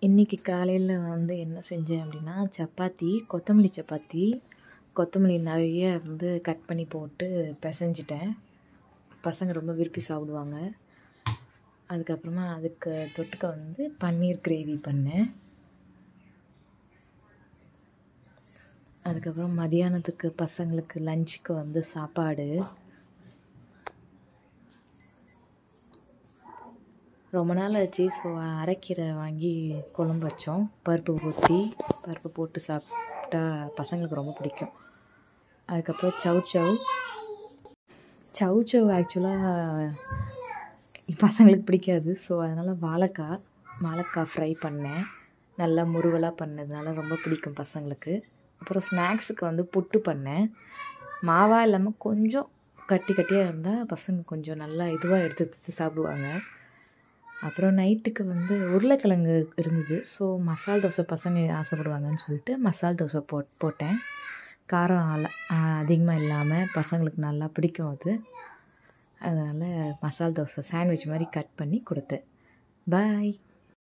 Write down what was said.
இன்றைக்கி காலையில் வந்து என்ன செஞ்சேன் அப்படின்னா சப்பாத்தி கொத்தமல்லி சப்பாத்தி கொத்தமல்லி நிறைய வந்து கட் பண்ணி போட்டு பிசைஞ்சிட்டேன் பசங்க ரொம்ப விரும்பி சாப்பிடுவாங்க அதுக்கப்புறமா அதுக்கு தொட்டுக்க வந்து பன்னீர் கிரேவி பண்ணேன் அதுக்கப்புறம் மதியானத்துக்கு பசங்களுக்கு லஞ்சுக்கு வந்து சாப்பாடு ரொம்ப நாள் ஆச்சு ஸோ அரைக்கீரை வாங்கி குழம்பு வச்சோம் பருப்பு ஊற்றி பருப்பு போட்டு சாப்பிட்டா பசங்களுக்கு ரொம்ப பிடிக்கும் அதுக்கப்புறம் சவ் சவ் சவ் சவ் ஆக்சுவலாக பசங்களுக்கு பிடிக்காது ஸோ அதனால் வாழைக்காய் வாழைக்காய் ஃப்ரை பண்ணேன் நல்லா முருவலாக பண்ணதுனால ரொம்ப பிடிக்கும் பசங்களுக்கு அப்புறம் ஸ்நாக்ஸுக்கு வந்து புட்டு பண்ணேன் மாவாக இல்லாமல் கொஞ்சம் கட்டி கட்டியாக இருந்தால் பசங்க கொஞ்சம் நல்லா இதுவாக எடுத்து எடுத்து சாப்பிடுவாங்க அப்புறம் நைட்டுக்கு வந்து உருளைக்கிழங்கு இருந்தது ஸோ மசால் தோசை பசங்க ஆசைப்படுவாங்கன்னு சொல்லிட்டு மசால் தோசை போட் போட்டேன் காரம் அல- அதிகமாக இல்லாமல் பசங்களுக்கு நல்லா பிடிக்கும் அது அதனால் மசால் தோசை சாண்ட்விச் மாதிரி கட் பண்ணி கொடுத்தேன் பாய்